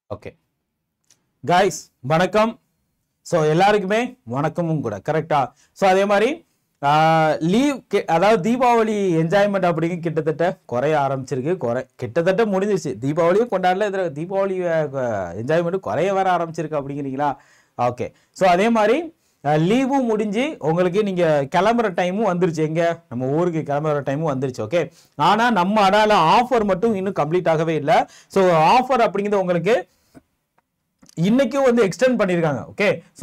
okay guys வணக்கம் so எல்லாருக்குமே வணக்கமும் கூட கரெக்டா ஸோ அதே மாதிரி லீவ் அதாவது தீபாவளி என்ஜாய்மெண்ட் அப்படிங்க கிட்டத்தட்ட குறைய ஆரம்பிச்சிருக்கு குறை கிட்டத்தட்ட முடிஞ்சிருச்சு தீபாவளியும் கொண்டாடல இதில் தீபாவளி என்ஜாய்மெண்ட் குறைய வர ஆரம்பிச்சிருக்கு அப்படிங்கிறீங்களா ஓகே ஸோ அதே மாதிரி லீவும் முடிஞ்சு உங்களுக்கு நீங்க கிளம்புற டைமும் வந்துருச்சு எங்க நம்ம ஊருக்கு கிளம்புற டைமும் வந்துருச்சு ஓகே ஆனா நம்ம அடால ஆஃபர் மட்டும் இன்னும் கம்ப்ளீட் ஆகவே இல்லை ஸோ ஆஃபர் அப்படிங்கிறது உங்களுக்கு இன்னைக்கும் வந்து எக்ஸ்டெண்ட் பண்ணியிருக்காங்க ஓகே ஸோ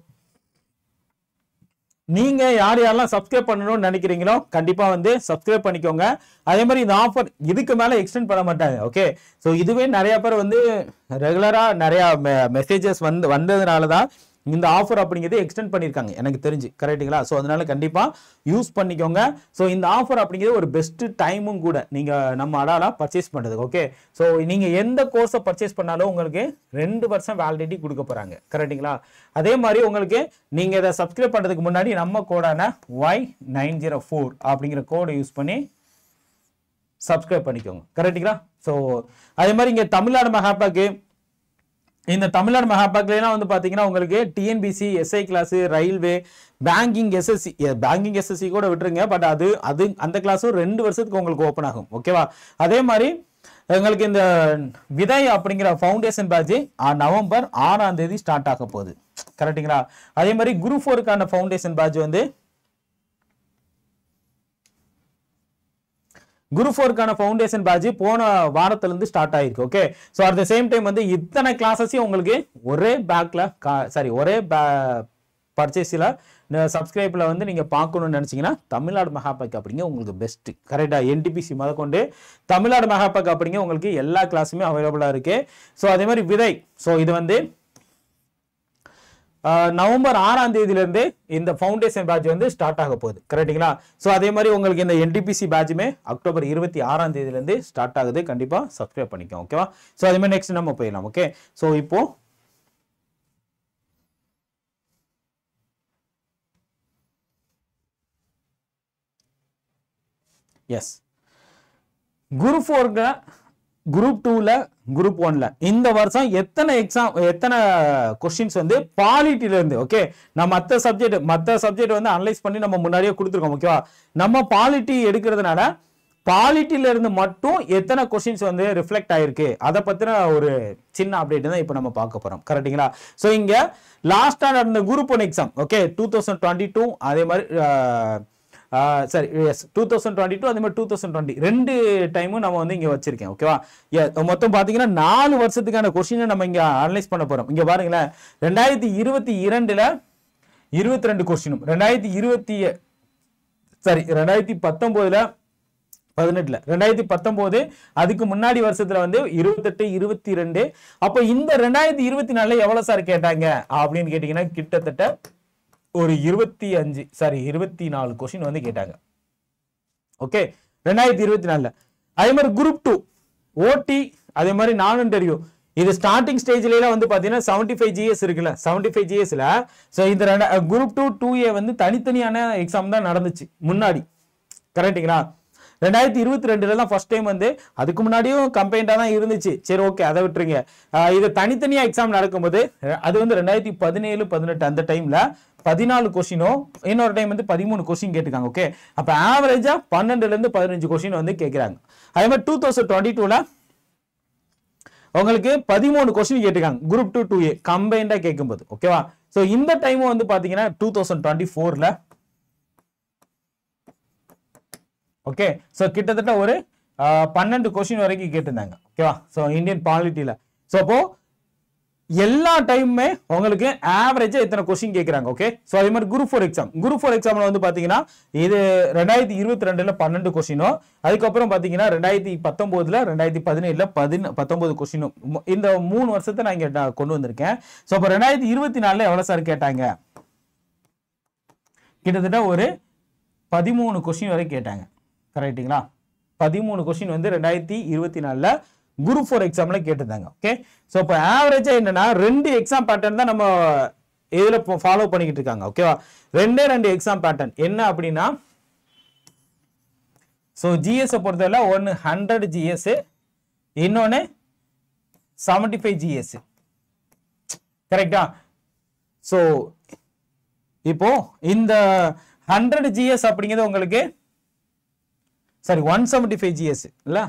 நீங்க யார் யாரெல்லாம் சப்ஸ்கிரைப் பண்ணணும்னு நினைக்கிறீங்களோ கண்டிப்பா வந்து சப்ஸ்கிரைப் பண்ணிக்கோங்க அதே மாதிரி இந்த ஆஃபர் இதுக்கு மேல எக்ஸ்டெண்ட் பண்ண மாட்டாங்க ஓகே ஸோ இதுவே நிறைய பேர் வந்து ரெகுலரா நிறைய மெசேஜஸ் வந்து வந்ததுனால தான் இந்த ஆஃபர் அப்படிங்கிறது எக்ஸ்டெண்ட் பண்ணியிருக்காங்க எனக்கு தெரிஞ்சு கரெக்ட்டுங்களா ஸோ அதனால கண்டிப்பா யூஸ் பண்ணிக்கோங்க ஸோ இந்த ஆஃபர் அப்படிங்கிறது ஒரு பெஸ்ட் டைமும் கூட நீங்க நம்ம அடாலா பர்ச்சேஸ் பண்றதுக்கு ஓகே ஸோ நீங்க எந்த கோர்ஸை பர்ச்சேஸ் பண்ணாலும் உங்களுக்கு ரெண்டு வருஷம் வேலிடிட்டி கொடுக்க போறாங்க கரெக்ட்டுங்களா அதே மாதிரி உங்களுக்கு நீங்க இதை சப்ஸ்கிரைப் பண்றதுக்கு முன்னாடி நம்ம கோடான ஒய் நைன் ஜீரோ ஃபோர் அப்படிங்கிற கோடை யூஸ் பண்ணி சப்ஸ்கிரைப் பண்ணிக்கோங்க கரெக்ட்டுங்களா ஸோ அதே மாதிரி இங்கே தமிழ்நாடு மகாப்பாக்கு இந்த தமிழ்நாடு மகாபாக்லாம் வந்து பாத்தீங்கன்னா உங்களுக்கு TNPSC SI class railway banking SSC banking SSC கூட விட்டுருங்க பட் அது அது அந்த கிளாஸும் ரெண்டு வருஷத்துக்கு உங்களுக்கு ஓப்பன் ஆகும் ஓகேவா அதே மாதிரி உங்களுக்கு இந்த விதை அப்படிங்கிற ஃபவுண்டேஷன் பேட்ச் நவம்பர் ஆறாம் தேதி ஸ்டார்ட் ஆக போகுது கரெக்ட்டுங்களா அதே மாதிரி குரூப் ஃபோருக்கான ஃபவுண்டேஷன் பேட்ச் வந்து குரு ஃபோருக்கான ஃபவுண்டேஷன் பேட்ச் போன வாரத்துல இருந்து ஸ்டார்ட் ஆயிருக்கு okay so at the same time வந்து இத்தனை கிளாஸஸையும் உங்களுக்கு ஒரே பேக்ல சாரி ஒரே பர்ச்சேஸில் சப்ஸ்கிரைப்பில் வந்து நீங்கள் பார்க்கணும்னு நினச்சிங்கன்னா தமிழ்நாடு மகாபேக் அப்படிங்க உங்களுக்கு பெஸ்ட்டு கரெக்டாக என்டிபிசி முத கொண்டு தமிழ்நாடு மகாபேக் அப்படிங்க உங்களுக்கு எல்லா கிளாஸுமே அவைலபிளாக இருக்குது ஸோ அதே மாதிரி விதை ஸோ இது வந்து நவம்பர் ஆறாம் தேதியிலேருந்து இந்த ஃபவுண்டேஷன் பேட்ச் வந்து ஸ்டார்ட் ஆக போகுது கரெக்டுங்களா ஸோ அதே மாதிரி உங்களுக்கு இந்த என்டிபிசி பேட்சுமே அக்டோபர் இருபத்தி ஆறாம் தேதியிலேருந்து ஸ்டார்ட் ஆகுது கண்டிப்பாக சப்ஸ்கிரைப் பண்ணிக்கோங்க ஓகேவா ஸோ அதே மாதிரி நெக்ஸ்ட் நம்ம போயிடலாம் ஓகே ஸோ இப்போ எஸ் குரூப் ஃபோர்ல குரூப் டூல குரூப் ஒன்ல இந்த வருஷம் எத்தனை எக்ஸாம் எத்தனை கொஸ்டின்ஸ் வந்து பாலிட்டில இருந்து ஓகே நான் மற்ற சப்ஜெக்ட் மற்ற சப்ஜெக்ட் வந்து அனலைஸ் பண்ணி நம்ம முன்னாடியே கொடுத்துருக்கோம் ஓகேவா நம்ம பாலிட்டி எடுக்கிறதுனால பாலிட்டில இருந்து மட்டும் எத்தனை கொஸ்டின்ஸ் வந்து ரிஃப்ளெக்ட் ஆயிருக்கு அதை பத்தின ஒரு சின்ன அப்டேட் தான் இப்போ நம்ம பார்க்க போறோம் கரெக்டுங்களா ஸோ இங்க லாஸ்டா நடந்த group one exam okay two thousand twenty two அதே மாதிரி சரி yes two thousand twenty two அதே மாதிரி டூ தௌசண்ட் டுவெண்ட்டி ரெண்டு டைமும் நம்ம வந்து இங்கே வச்சிருக்கேன் ஓகேவா மொத்தம் பார்த்தீங்கன்னா நாலு வருஷத்துக்கான கொஸ்டினை நம்ம இங்கே அனலைஸ் பண்ண போகிறோம் இங்கே பாருங்களேன் ரெண்டாயிரத்தி இருபத்தி இரண்டில் இருபத்தி ரெண்டு கொஸ்டினும் ரெண்டாயிரத்தி இருபத்தி சாரி ரெண்டாயிரத்தி பத்தொம்போதில் பதினெட்டுல ரெண்டாயிரத்தி பத்தொன்பது அதுக்கு முன்னாடி வருஷத்துல வந்து இருபத்தெட்டு இருபத்தி ரெண்டு அப்போ இந்த ரெண்டாயிரத்தி இருபத்தி நாலுல எவ்வளவு சார் கேட்டாங்க அப்படின்னு கேட்டீங்கன்னா கிட்டத்தட்ட ஒரு இருபத்தி அஞ்சு சாரி இருபத்தி நாலு கொஸ்டின் வந்து கேட்டாங்க ஓகே ரெண்டாயிரத்தி இருபத்தி நாலுல அதே மாதிரி குரூப் டூ ஓடி அதே மாதிரி நான் இன்டர்வியூ இது ஸ்டார்டிங் ஸ்டேஜ்ல வந்து பாத்தீங்கன்னா செவன்டி ஃபைவ் ஜிஎஸ் இருக்குல்ல செவன்டி ஃபைவ் ஜிஎஸ்ல ஸோ இந்த குரூப் டூ டூ ஏ வந்து தனித்தனியான எக்ஸாம் தான் நடந்துச்சு முன்னாடி கரெக்டுங்களா ரெண்டாயிரத்தி இருபத்தி ரெண்டுல தான் ஃபர்ஸ்ட் டைம் வந்து அதுக்கு முன்னாடியும் கம்பெயிண்டா தான் இருந்துச்சு சரி ஓகே அதை விட்டுருங்க இது தனித்தனியா எக்ஸாம் நடக்கும்போது அது வந்து ரெண்டாயிரத்தி பதினேழு பதினெட்டு அந்த டைம்ல பதினாலு கொஸ்டினும் இன்னொரு டைம் வந்து பதிமூணு கொஸ்டின் கேட்டிருக்காங்க ஓகே அப்ப ஆவரேஜா பன்னெண்டுல இருந்து பதினஞ்சு கொஸ்டின் வந்து கேட்கிறாங்க அதே மாதிரி டூ தௌசண்ட் டுவெண்ட்டி டூல உங்களுக்கு பதிமூணு கொஸ்டின் கேட்டிருக்காங்க குரூப் டூ டூ ஏ கம்பைண்டா கேட்கும்போது ஓகேவா ஸோ இந்த டைம் வந்து பாத்தீங்கன்னா டூ தௌசண்ட் டுவெண்ட்டி ஃபோர்ல ஓகே ஸோ கிட்டத்தட்ட ஒரு பன்னெண்டு கொஸ்டின் வரைக்கும் கேட்டிருந்தாங்க ஓகேவா ஸோ இந்தியன் பாலிட்டியில் ஸோ அப்போ எல்லா டைமுமே உங்களுக்கு ஆவரேஜா இத்தனை கொஸ்டின் கேட்குறாங்க ஓகே ஸோ அதே மாதிரி group four exam group four எக்ஸாம்ல வந்து பார்த்தீங்கன்னா இது ரெண்டாயிரத்தி இருபத்தி ரெண்டுல பன்னெண்டு கொஸ்டினும் அதுக்கப்புறம் பார்த்தீங்கன்னா ரெண்டாயிரத்தி பத்தொம்போதுல ரெண்டாயிரத்தி பதினேழுல பதின பத்தொன்பது கொஸ்டினும் இந்த மூணு வருஷத்தை நான் இங்கே கொண்டு வந்திருக்கேன் ஸோ அப்போ ரெண்டாயிரத்தி இருபத்தி நாலுல எவ்வளோ சார் கேட்டாங்க கிட்டத்தட்ட ஒரு பதிமூணு கொஸ்டின் வரை கேட்டாங்க கரெக்டுங்களா பதிமூணு கொஸ்டின் வந்து ரெண்டாயிரத்தி இருபத்தி நாலில் குரூப் ஃபோர் எக்ஸாமில் கேட்டிருந்தாங்க ஓகே ஸோ இப்போ ஆவரேஜாக என்னன்னா ரெண்டு எக்ஸாம் பேட்டர்ன் தான் நம்ம இதில் ஃபாலோ பண்ணிக்கிட்டு இருக்காங்க ஓகேவா ரெண்டே ரெண்டு எக்ஸாம் பேட்டர்ன் என்ன அப்படின்னா ஸோ ஜிஎஸை பொறுத்தவரை ஒன்று ஹண்ட்ரட் ஜிஎஸ் இன்னொன்று செவன்டி ஃபைவ் ஜிஎஸ் கரெக்டா ஸோ இப்போ இந்த ஹண்ட்ரட் ஜிஎஸ் அப்படிங்கிறது உங்களுக்கு sorry one seventy five GS இல்ல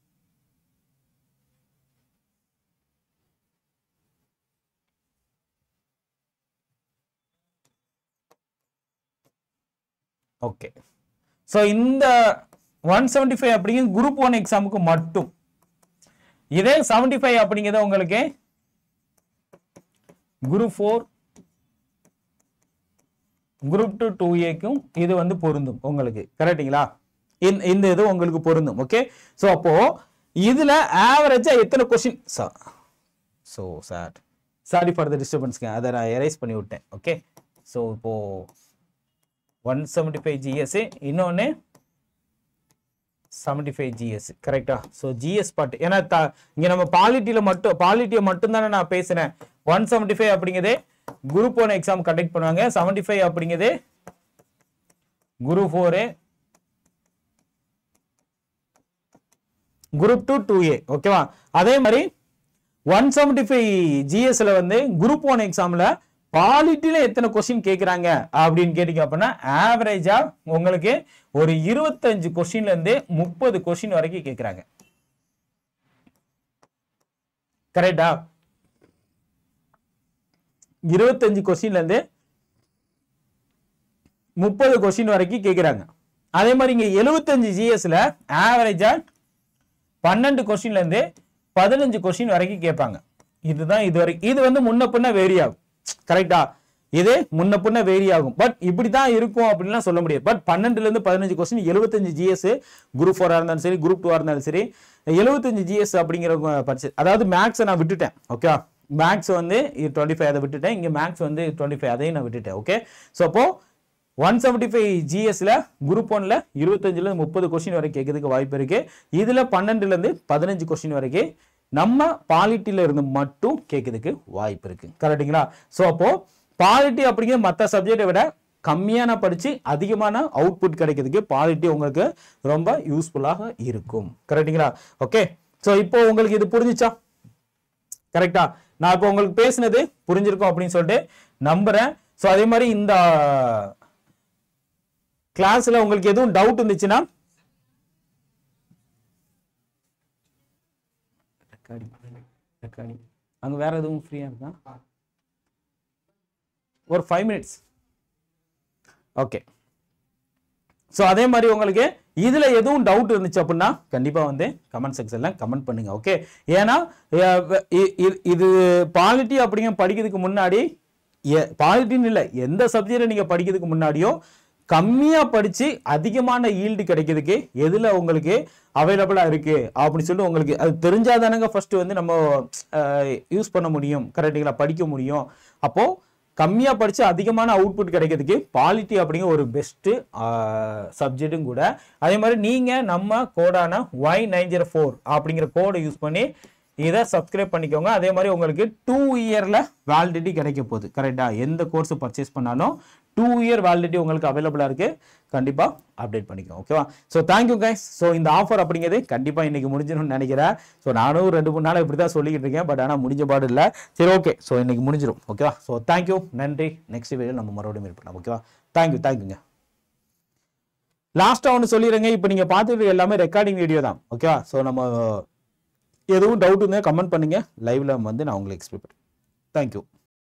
ஓகே ஸோ இந்த ஒன் செவன்டி ஃபைவ் அப்படிங்கிறது குரூப் ஒன் எக்ஸாமுக்கு மட்டும் இதே செவன்டி ஃபைவ் அப்படிங்கிறது உங்களுக்கு group four group two two ஏக்கும் இது வந்து பொருந்தும் உங்களுக்கு கரெக்டுங்களா இந்த இந்த இது உங்களுக்கு பொருந்தும் ஓகே ஸோ அப்போ இதுல ஆவரேஜா எத்தனை question so sir sorry for the டிஸ்டர்பன்ஸ்ங்க அதை நான் எரேஸ் பண்ணி விட்டேன் ஓகே ஸோ இப்போ ஒன் செவன்டி ஃபைவ் ஜிஎஸ் இன்னொன்று செவன்டி ஃபைவ் ஜிஎஸ் கரெக்டா ஸோ ஜிஎஸ் பாட்டு ஏன்னா த இங்கே நம்ம பாலிட்டியில் மட்டும் பாலிட்டியை மட்டும் தானே நான் பேசுனேன் ஒன் செவன்டி ஃபைவ் அப்படிங்கிறதே குரூப் ஒன் எக்ஸாம் கண்டக்ட் பண்ணுவாங்க செவன்டி ஃபைவ் அப்படிங்கிறது group four group two two A ஓகேவா அதே மாதிரி ஒன் செவன்டி ஃபைவ் ஜிஎஸ்ல வந்து குரூப் ஒன் எக்ஸாம்ல பாலிட்டியில எத்தனை கொஸ்டின் கேட்குறாங்க அப்படின்னு கேட்டீங்க அப்படின்னா ஆவரேஜா உங்களுக்கு ஒரு இருபத்தஞ்சு கொஸ்டின்ல இருந்து முப்பது கொஸ்டின் வரைக்கும் கேட்குறாங்க கரெக்டா இருபத்தஞ்சு கொஸ்டின்ல இருந்து முப்பது கொஸ்டின் வரைக்கும் கேட்குறாங்க அதே மாதிரி இங்க எழுபத்தஞ்சு ஜிஎஸ்ல ஆவரேஜா பன்னெண்டு கொஸ்டின்ல இருந்து பதினஞ்சு கொஸ்டின் வரைக்கும் கேட்பாங்க இதுதான் இது வரைக்கும் இது வந்து முன்ன பின்ன வேரி ஆகும் கரெக்டா இது முன்ன பின்ன வேரி ஆகும் பட் இப்படி தான் இருக்கும் அப்படின்லாம் சொல்ல முடியாது பட் பன்னெண்டுல இருந்து பதினஞ்சு கொஸ்டின் எழுபத்தஞ்சு ஜிஎஸ் குரூப் ஃபோரா இருந்தாலும் சரி குரூப் டூவா இருந்தாலும் சரி எழுபத்தஞ்சு ஜிஎஸ் அப்படிங்கிற படிச்சு அதாவது மேக்ஸை நான் விட்டுட்டேன் ஓகே மேக்ஸ் வந்து டுவெண்ட்டி ஃபைவ் அதை விட்டுட்டேன் இங்கே மேக்ஸ் வந்து டுவெண்ட்டி ஃபைவ் அதையும் நான் விட்டுட்டேன் ஓகே ஸோ அப்போ ஒன் செவன்டி ஃபைவ் ஜிஎஸ்ல குரூப் ஒன்ல இருபத்தஞ்சுல இருந்து முப்பது கொஸ்டின் வரைக்கும் கேட்கறதுக்கு வாய்ப்பு இருக்கு இதுல பன்னெண்டுல இருந்து பதினஞ்சு கொஸ்டின் வரைக்கும் நம்ம பாலிட்டியில இருந்து மட்டும் கேட்கறதுக்கு வாய்ப்பு இருக்கு கரெக்டுங்களா ஸோ அப்போ பாலிட்டி அப்படிங்கிற மற்ற சப்ஜெக்டை விட கம்மியான படிச்சு அதிகமான அவுட்புட் கிடைக்கிறதுக்கு பாலிட்டி உங்களுக்கு ரொம்ப யூஸ்ஃபுல்லாக இருக்கும் கரெக்டுங்களா ஓகே ஸோ இப்போ உங்களுக்கு இது புரிஞ்சுச்சா கரெக்டா நான் இப்போ உங்களுக்கு பேசினது புரிஞ்சிருக்கும் அப்படின்னு சொல்லிட்டு நம்புறேன் ஸோ அதே மாதிரி இந்த கிளாஸ்ல உங்களுக்கு எதுவும் டவுட் இருந்துச்சுன்னா அங்க வேற எதுவும் ஃப்ரீயா இருக்கா ஒரு ஃபைவ் மினிட்ஸ் ஓகே ஸோ அதே மாதிரி உங்களுக்கு இதுல எதுவும் டவுட் இருந்துச்சு அப்படின்னா கண்டிப்பா வந்து கமெண்ட் செக்ஷன்ல கமெண்ட் பண்ணுங்க ஓகே ஏன்னா அஹ், இ- இ- இது பாலிட்டி அப்படிங்க படிக்கிறதுக்கு முன்னாடி பாலிட்டின்னு இல்லை எந்த சப்ஜெக்டை நீங்க படிக்கிறதுக்கு முன்னாடியோ கம்மியா படிச்சு அதிகமான ஈல்டு கிடைக்கிறதுக்கு எதுல உங்களுக்கு அவைலபிளா இருக்கு அப்படின்னு சொல்லிட்டு உங்களுக்கு அது தெரிஞ்சாதானங்க ஃபர்ஸ்ட் வந்து நம்ம யூஸ் பண்ண முடியும் கரெக்டுங்களா படிக்க முடியும் அப்போ கம்மியா படிச்சு அதிகமான அவுட்புட் கிடைக்கிறதுக்கு பாலிட்டி அப்படிங்கிற ஒரு பெஸ்ட் சப்ஜெக்டும் கூட அதே மாதிரி நீங்க நம்ம கோடான ஒய் நைன் ஜீரோ ஃபோர் அப்படிங்கிற கோடை யூஸ் பண்ணி இதை சப்ஸ்கிரைப் பண்ணிக்கோங்க அதே மாதிரி உங்களுக்கு டூ இயர்ல வேலிடிட்டி கிடைக்க போகுது கரெக்டா எந்த கோர்ஸ் பர்ச்சேஸ் பண்ணாலும் டூ இயர் வேலிடிட்டி உங்களுக்கு அவைலபிளா இருக்கு கண்டிப்பா அப்டேட் பண்ணிக்கோங்க ஓகேவா ஸோ தேங்க்யூ கைஸ் ஸோ இந்த ஆஃபர் அப்படிங்கிறது கண்டிப்பா இன்னைக்கு முடிஞ்சிடும்னு நினைக்கிறேன் ஸோ நானும் ரெண்டு மூணு நாள் இப்படி தான் சொல்லிக்கிட்டு இருக்கேன் பட் ஆனால் முடிஞ்ச பாடு இல்லை சரி ஓகே ஸோ இன்னைக்கு முடிஞ்சிடும் ஓகேவா ஸோ தேங்க்யூ நன்றி நெக்ஸ்ட் வீடியோ நம்ம மறுபடியும் மீட் பண்ணலாம் ஓகேவா தேங்க்யூ தேங்க்யூங்க லாஸ்ட்டாக ஒன்று சொல்லிடுங்க இப்போ நீங்கள் பார்த்துட்டு எல்லாமே ரெக்கார்டிங் வீடியோ தான் ஓகேவா ஸோ நம்ம எதுவும் டவுட் இருந்தால் கமெண்ட் பண்ணுங்க லைவ்ல வந்து நான் உங்களுக்கு எக்ஸ்பிளைன் பண்ணுறேன் தேங்க்யூ